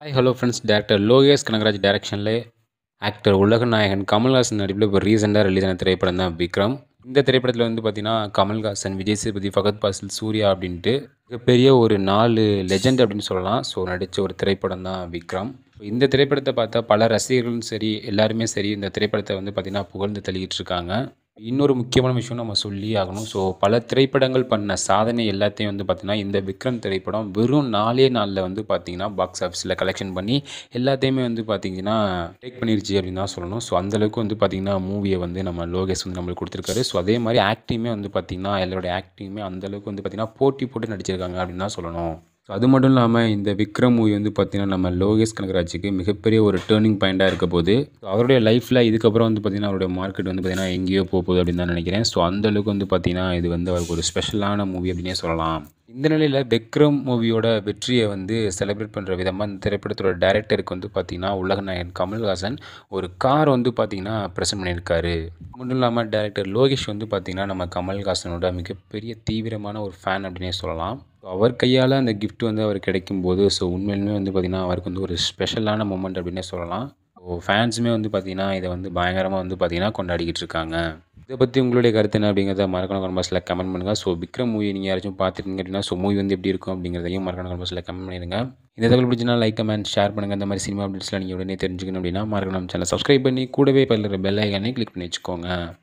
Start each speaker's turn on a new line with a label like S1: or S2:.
S1: hi hello friends director Lokesh Kanagaraj டைரக்ஷனில் actor உலகநாயகன் கமல்ஹாசன் நடிப்பில் இப்போ ரீசெண்டாக ரிலீஸ் ஆன திரைப்படம் தான் விக்ரம் இந்த திரைப்படத்தில் வந்து பார்த்தீங்கன்னா கமல்ஹாசன் விஜய் சேதுபதி ஃபகத் பாசில் சூர்யா அப்படின்ட்டு மிகப்பெரிய ஒரு நாலு லெஜெண்ட் அப்படின்னு சொல்லலாம் ஸோ நடித்த ஒரு திரைப்படம் தான் விக்ரம் இந்த திரைப்படத்தை பார்த்தா பல ரசிகர்களும் சரி எல்லாருமே சரி இந்த திரைப்படத்தை வந்து பார்த்திங்கன்னா புகழ்ந்து தள்ளிக்கிட்டு இருக்காங்க இன்னொரு முக்கியமான விஷயம் நம்ம சொல்லி ஆகணும் ஸோ பல திரைப்படங்கள் பண்ண சாதனை எல்லாத்தையும் வந்து பார்த்திங்கன்னா இந்த விக்ரம் திரைப்படம் வெறும் நாலே நாளில் வந்து பார்த்திங்கன்னா பாக்ஸ் ஆஃபீஸில் கலெக்ஷன் பண்ணி எல்லாத்தையுமே வந்து பார்த்திங்கன்னா டேக் பண்ணிருச்சு அப்படின்னு தான் சொல்லணும் ஸோ அந்தளவுக்கு வந்து பார்த்திங்கன்னா மூவியை வந்து நம்ம லோகேஷ் வந்து நம்மளுக்கு கொடுத்துருக்காரு ஸோ அதே மாதிரி ஆக்டிங்குமே வந்து பார்த்திங்கன்னா எல்லாரோட ஆக்டிங்குமே அந்தளவுக்கு வந்து பார்த்திங்கன்னா போட்டி போட்டு நடிச்சிருக்காங்க அப்படின்னு தான் சொல்லணும் ஸோ அது மட்டும் இல்லாமல் இந்த விக்ரம் மூவி வந்து பார்த்திங்கன்னா நம்ம லோகேஷ் கனகராஜுக்கு மிகப்பெரிய ஒரு டேர்னிங் பாயிண்ட்டாக இருக்க போது ஸோ அவருடைய லைஃப்பில் இதுக்கப்புறம் வந்து பார்த்திங்கன்னா அவருடைய மார்க்கெட் வந்து பார்த்திங்கன்னா எங்கேயோ போக போகுது அப்படின்னு தான் நினைக்கிறேன் ஸோ அந்தளவுக்கு வந்து பார்த்திங்கன்னா இது வந்து அவருக்கு ஒரு ஸ்பெஷலான மூவி அப்படின்னே சொல்லலாம் இந்த நிலையில் விக்ரம் மூவியோட வெற்றியை வந்து செலிப்ரேட் பண்ணுற விதமாக இந்த திரைப்படத்தோட டைரக்டருக்கு வந்து பார்த்திங்கன்னா உலகநாயகன் கமல்ஹாசன் ஒரு கார் வந்து பார்த்திங்கன்னா ப்ரெசென்ட் பண்ணியிருக்காரு மட்டும் இல்லாமல் டேரக்டர் லோகேஷ் வந்து பார்த்திங்கன்னா நம்ம கமல்ஹாசனோட மிகப்பெரிய தீவிரமான ஒரு ஃபேன் அப்படின்னே சொல்லலாம் ஸோ அவர் கையால் அந்த கிஃப்ட் வந்து அவர் கிடைக்கும்போது ஸோ உண்மையிலுமே வந்து பார்த்திங்கன்னா அவருக்கு வந்து ஒரு ஸ்பெஷலான மூமெண்ட் அப்படின்னே சொல்லலாம் ஸோ ஃபேன்ஸுமே வந்து பார்த்திங்கன்னா இதை வந்து பயங்கரமாக வந்து பார்த்திங்கன்னா கொண்டாடிக்கிட்டு இருக்காங்க இதை பற்றி உங்களுடைய கருத்து என்ன அப்படிங்கிறத மறக்கணும் கமெண்ட்ஸில் கமெண்ட் பண்ணுங்கள் ஸோ விக்ரம் மூவி நீங்கள் யாராச்சும் பார்த்துருக்கீங்க அப்படின்னா ஸோ மூவி வந்து எப்படி இருக்கும் அப்படிங்கிறதையும் மறக்கணும் கமெண்ட்ஸில் கமெண்ட் பண்ணிடுங்க இந்த தகவல் பிடிச்சினா லைக் கமெண்ட் ஷேர் பண்ணுங்கள் இந்த மாதிரி சினிமா அப்டேட்ஸ்லாம் நீங்கள் உடனே தெரிஞ்சுக்கணும் அப்படின்னா மறக்கணும் சேனல் சப்ஸ்கிரைப் பண்ணி கூடவே பல்லுற பெல் ஐக்கானே கிளிக் பண்ணி வச்சுக்கோங்க